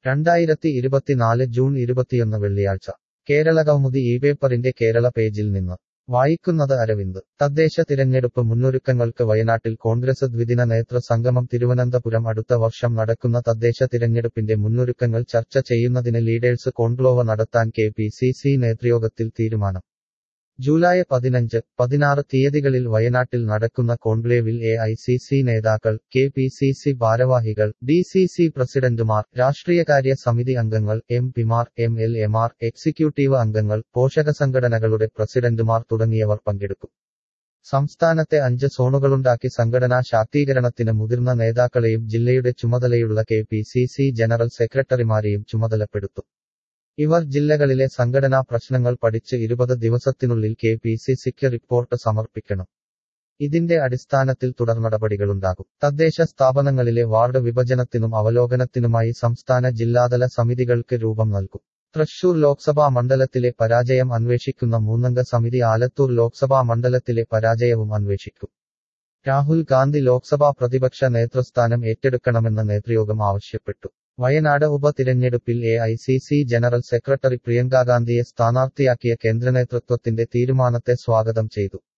രണ്ടായിരത്തി ഇരുപത്തിനാല് ജൂൺ ഇരുപത്തിയൊന്ന് വെള്ളിയാഴ്ച കേരള കൗമുദി ഈ പേപ്പറിന്റെ കേരള പേജിൽ നിന്ന് വായിക്കുന്നത് അരവിന്ദ് തദ്ദേശ തിരഞ്ഞെടുപ്പ് മുന്നൊരുക്കങ്ങൾക്ക് വയനാട്ടിൽ കോൺഗ്രസ് ദ്വിദിന നേതൃ സംഗമം തിരുവനന്തപുരം അടുത്ത വർഷം നടക്കുന്ന തദ്ദേശ തിരഞ്ഞെടുപ്പിന്റെ മുന്നൊരുക്കങ്ങൾ ചർച്ച ചെയ്യുന്നതിന് ലീഡേഴ്സ് കോൺക്ലോവ നടത്താൻ കെ പി സി സി നേതൃയോഗത്തിൽ തീരുമാനം ജൂലൈ പതിനഞ്ച് പതിനാറ് തീയതികളിൽ വയനാട്ടിൽ നടക്കുന്ന കോൺക്ലേവിൽ എ ഐ സി സി നേതാക്കൾ കെ പി സി സി ഭാരവാഹികൾ ഡി സി സി പ്രസിഡന്റുമാർ രാഷ്ട്രീയകാര്യ സമിതി അംഗങ്ങൾ എം പിമാർ എം എൽ എമാർ എക്സിക്യൂട്ടീവ് അംഗങ്ങൾ പോഷക സംഘടനകളുടെ പ്രസിഡന്റുമാർ തുടങ്ങിയവർ പങ്കെടുക്കും സംസ്ഥാനത്തെ അഞ്ച് സോണുകളുണ്ടാക്കി സംഘടനാ ശാക്തീകരണത്തിന് മുതിർന്ന നേതാക്കളെയും ജില്ലയുടെ ചുമതലയുള്ള K P C C general സെക്രട്ടറിമാരെയും ചുമതലപ്പെടുത്തും ഇവർ ജില്ലകളിലെ സംഘടനാ പ്രശ്നങ്ങൾ പഠിച്ച് ഇരുപത് ദിവസത്തിനുള്ളിൽ കെ പി സി സിക്ക് റിപ്പോർട്ട് സമർപ്പിക്കണം ഇതിന്റെ അടിസ്ഥാനത്തിൽ തുടർ നടപടികളുണ്ടാകും തദ്ദേശ സ്ഥാപനങ്ങളിലെ വാർഡ് വിഭജനത്തിനും അവലോകനത്തിനുമായി സംസ്ഥാന ജില്ലാതല സമിതികൾക്ക് രൂപം നൽകും തൃശൂർ ലോക്സഭാ മണ്ഡലത്തിലെ പരാജയം അന്വേഷിക്കുന്ന മൂന്നംഗ സമിതി ആലത്തൂർ ലോക്സഭാ മണ്ഡലത്തിലെ പരാജയവും അന്വേഷിക്കും രാഹുൽ ഗാന്ധി ലോക്സഭാ പ്രതിപക്ഷ നേതൃസ്ഥാനം ഏറ്റെടുക്കണമെന്ന് നേതൃയോഗം ആവശ്യപ്പെട്ടു വയനാട് ഉപതിരഞ്ഞെടുപ്പിൽ A I C C general secretary Priyanka ഗാന്ധിയെ സ്ഥാനാർത്ഥിയാക്കിയ കേന്ദ്രനേതൃത്വത്തിന്റെ തീരുമാനത്തെ സ്വാഗതം ചെയ്തു